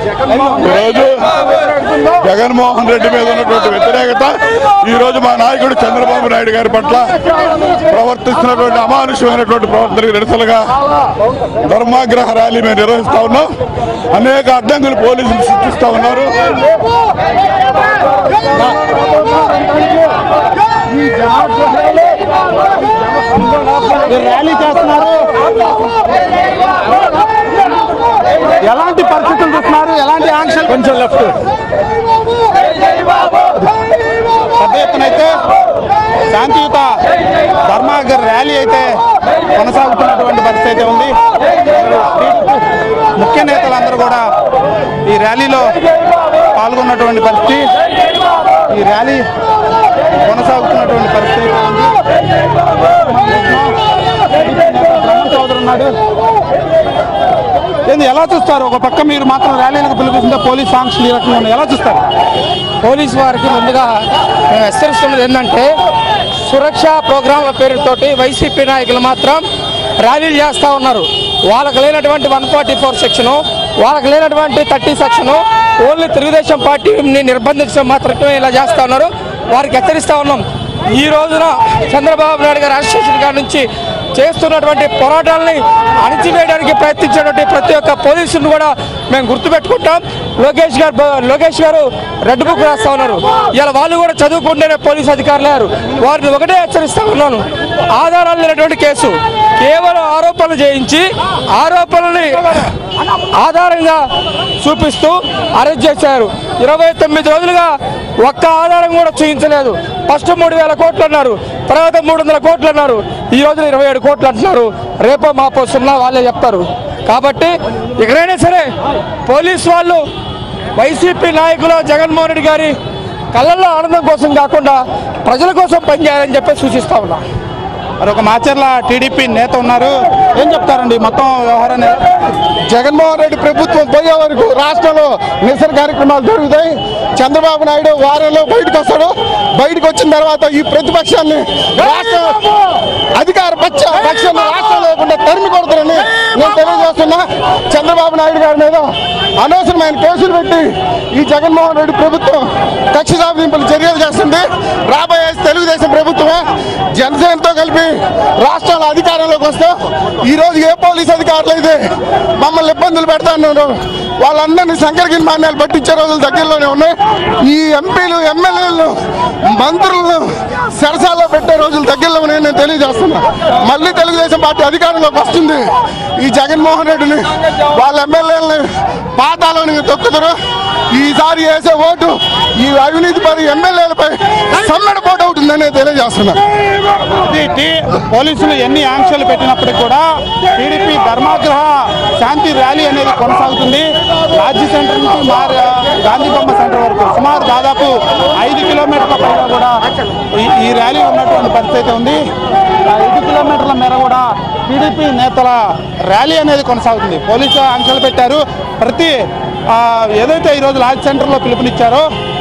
ఈరోజు జగన్మోహన్ రెడ్డి మీద ఉన్నటువంటి వ్యతిరేకత ఈ రోజు మా నాయకుడు చంద్రబాబు నాయుడు గారి పట్ల ప్రవర్తిస్తున్నటువంటి అమానుషమైనటువంటి ప్రవర్తనకు నిరసనగా ధర్మాగ్రహ ర్యాలీ మేము నిర్వహిస్తా ఉన్నాం అనేక అడ్డంకులు పోలీసులు సృష్టిస్తా ఉన్నారు ర్యాలీ చేస్తున్నారు ఎలాంటి పరిస్థితులు చూస్తున్నారు ఎలాంటి ఆంక్షలు కొంచెం లెఫ్ట్ పెద్ద ఎత్తున అయితే శాంతియుత ధర్మాగర్ ర్యాలీ అయితే కొనసాగుతున్నటువంటి పరిస్థితి అయితే ఉంది ముఖ్య నేతలందరూ కూడా ఈ ర్యాలీలో పాల్గొన్నటువంటి పరిస్థితి ఈ ర్యాలీ కొనసాగుతున్నటువంటి పరిస్థితి అయితే ఉంది బ్రహ్మ చౌదరి ఉన్నాడు ఏంది ఎలా చూస్తారు ఒక పక్క మీరు మాత్రం ర్యాలీలకు పిలిపిస్తుంటే పోలీస్ ఆంక్షలు ఈ రకంగా ఉన్నాయి ఎలా చూస్తారు పోలీస్ వారికి ముందుగా మేము హెచ్చరిస్తున్నది ఏంటంటే సురక్ష ప్రోగ్రాంల పేరుతోటి వైసీపీ నాయకులు మాత్రం ర్యాలీలు చేస్తూ ఉన్నారు వాళ్ళకి లేనటువంటి వన్ ఫార్టీ ఫోర్ సెక్షను వాళ్ళకి లేనటువంటి థర్టీ సెక్షను ఓన్లీ తెలుగుదేశం పార్టీని నిర్బంధించడం మాత్రమే ఇలా చేస్తూ ఉన్నారు వారికి హెచ్చరిస్తూ ఉన్నాం ఈ రోజున చంద్రబాబు నాయుడు గారు అసోసియేషన్ గారి నుంచి చేస్తున్నటువంటి పోరాటాలని అణిచివేయడానికి ప్రయత్నించేటువంటి ప్రతి ఒక్క పోలీసులను కూడా మేము గుర్తుపెట్టుకుంటాం లోకేష్ గారు లోకేష్ గారు రెడ్ బుక్ రాస్తా ఉన్నారు ఇలా వాళ్ళు కూడా చదువుకుంటేనే పోలీస్ అధికారులు లేరు వారిని ఒకటే హెచ్చరిస్తా ఉన్నాను ఆధారాలు లేనటువంటి కేసు కేవలం ఆరోపణలు చేయించి ఆరోపణలని ఆధారంగా చూపిస్తూ అరెస్ట్ చేశారు ఇరవై తొమ్మిది రోజులుగా ఒక్క ఆధారం కూడా చూపించలేదు ఫస్ట్ మూడు వేల కోట్లు అన్నారు తర్వాత మూడు వందల కోట్లు అన్నారు ఈ రోజున ఇరవై ఏడు కోట్లు అంటున్నారు రేపో మాపో సున్నా వాళ్ళే చెప్తారు కాబట్టి ఎక్కడైనా సరే పోలీస్ వాళ్ళు వైసీపీ నాయకులు జగన్మోహన్ రెడ్డి గారి కళ్ళల్లో ఆనందం కోసం కాకుండా ప్రజల కోసం పనిచేయాలని చెప్పి సూచిస్తా ఉన్నా మరి ఒక మాచర్ల టీడీపీ నేత ఉన్నారు ఏం చెప్తారండి మొత్తం వ్యవహారాన్ని జగన్మోహన్ రెడ్డి ప్రభుత్వం పోయే వరకు రాష్ట్రంలో నిరసన కార్యక్రమాలు జరుగుతాయి చంద్రబాబు నాయుడు వారంలో బయటకు వస్తాడు బయటకు వచ్చిన తర్వాత ఈ ప్రతిపక్షాన్ని రాష్ట్ర అధికార పక్ష పక్షాన్ని రాష్ట్రం లేకుండా తరిమి కొడతారని నేను తెలియజేస్తున్నా చంద్రబాబు నాయుడు గారి మీద అనవసరమైన కేసులు పెట్టి ఈ జగన్మోహన్ రెడ్డి ప్రభుత్వం కక్ష సాధింపులు చర్యలు చేస్తుంది రాబోయే తెలుగుదేశం ప్రభుత్వమే జనసేనతో కలిపి రాష్ట్రాల అధికారంలోకి వస్తాం ఈ రోజు ఏ పోలీస్ అధికారులు అయితే మమ్మల్ని ఇబ్బందులు పెడతాన్నారు వాళ్ళందరినీ శంకరగిరి మాన్యాలు పట్టించే రోజులు దగ్గరలోనే ఉన్నాయి ఈ ఎంపీలు ఎమ్మెల్యేలు మంత్రులను సరసాల్లో పెట్టే రోజులు దగ్గరలో ఉన్నాయని నేను తెలియజేస్తున్నా మళ్ళీ తెలుగుదేశం పార్టీ అధికారంలోకి వస్తుంది ఈ జగన్మోహన్ రెడ్డిని వాళ్ళ ఎమ్మెల్యేలని పాతాలోని తొక్కుతారు ఈసారి వేసే ఓటు ఈ అవినీతి పరి ఎమ్మెల్యేలపై సమ్మడి పోటు అవుతుందని నేను తెలియజేస్తున్నా ఇది టీ- పోలీసులు ఎన్ని ఆంక్షలు పెట్టినప్పటికీ కూడా టీడీపీ ధర్మాగ్రహ శాంతి ర్యాలీ అనేది కొనసాగుతుంది రాజ్య సెంటర్ నుంచి మారి గాంధీ బొమ్మ సెంటర్ వరకు సుమారు దాదాపు ఐదు కిలోమీటర్ల పైన కూడా ఈ ఈ ర్యాలీ ఉన్నటువంటి పరిస్థితి ఉంది ఆ ఐదు కిలోమీటర్ల మేర కూడా టీడీపీ నేతల ర్యాలీ అనేది కొనసాగుతుంది పోలీసులు ఆంక్షలు పెట్టారు ప్రతి ఆ, ఏదైతే ఈరోజు లాజ్ సెంటర్లో పిలుపునిచ్చారో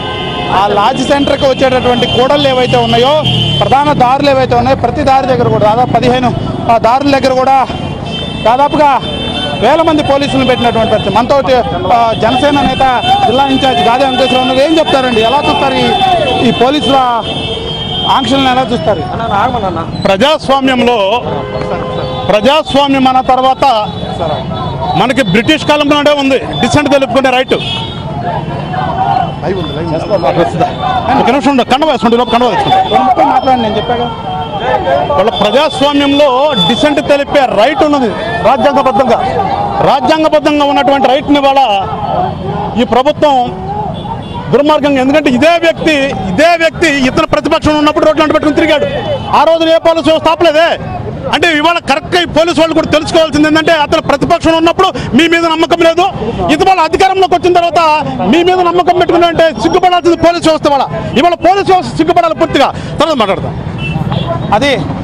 ఆ లాడ్జ్ సెంటర్కి వచ్చేటటువంటి కూడళ్ళు ఏవైతే ఉన్నాయో ప్రధాన దారులు ఏవైతే ఉన్నాయో ప్రతి దారి దగ్గర కూడా దాదాపు పదిహేను ఆ దారుల దగ్గర కూడా దాదాపుగా వేల మంది పోలీసులను పెట్టినటువంటి పరిస్థితి మనతో ఆ, జనసేన నేత జిల్లా ఇన్ఛార్జ్ గాదే వెంకటేశ్వరరావు ఉన్నారు. ఏం చెప్తారండి ఎలా చూస్తారు ఈ ఈ పోలీసుల ఆంక్షలను ఎలా చూస్తారు ప్రజాస్వామ్యంలో ప్రజాస్వామ్యం అన్న తర్వాత మనకి బ్రిటిష్ కాలంలోనే ఉంది డిసెంట్ తెలుపుకునే రైట్ ఒక నిమిషం ఉండు. కండ వేసుకోండి లోపు కండ వేసుకోండి ఒక్క మాట్లాడండి నేను చెప్పాగా వాళ్ళ ప్రజాస్వామ్యంలో డిసెంట్ తెలిపే రైట్ ఉన్నది రాజ్యాంగబద్ధంగా రాజ్యాంగబద్ధంగా ఉన్నటువంటి రైట్ని వాళ్ళ ఈ ప్రభుత్వం దుర్మార్గంగా ఎందుకంటే ఇదే వ్యక్తి ఇదే వ్యక్తి ఇతర ప్రతిపక్షం ఉన్నప్పుడు రోడ్లు అంటు పెట్టుకుని తిరిగాడు ఆ రోజున ఏ పోలీసు వ్యవస్థ ఆపలేదే అంటే ఇవాళ కరెక్ట్గా ఈ పోలీసు వాళ్ళు కూడా తెలుసుకోవాల్సింది ఏంటంటే అతను ప్రతిపక్షం ఉన్నప్పుడు మీ మీద నమ్మకం లేదు ఇది వాళ్ళ అధికారంలోకి వచ్చిన తర్వాత మీ మీద నమ్మకం పెట్టుకుని అంటే సిగ్గుపడాల్సింది పోలీసు వ్యవస్థ వాళ్ళ ఇవాళ పోలీసు వ్యవస్థ సిగ్గుపడాలి పూర్తిగా తర్వాత మాట్లాడతాం అది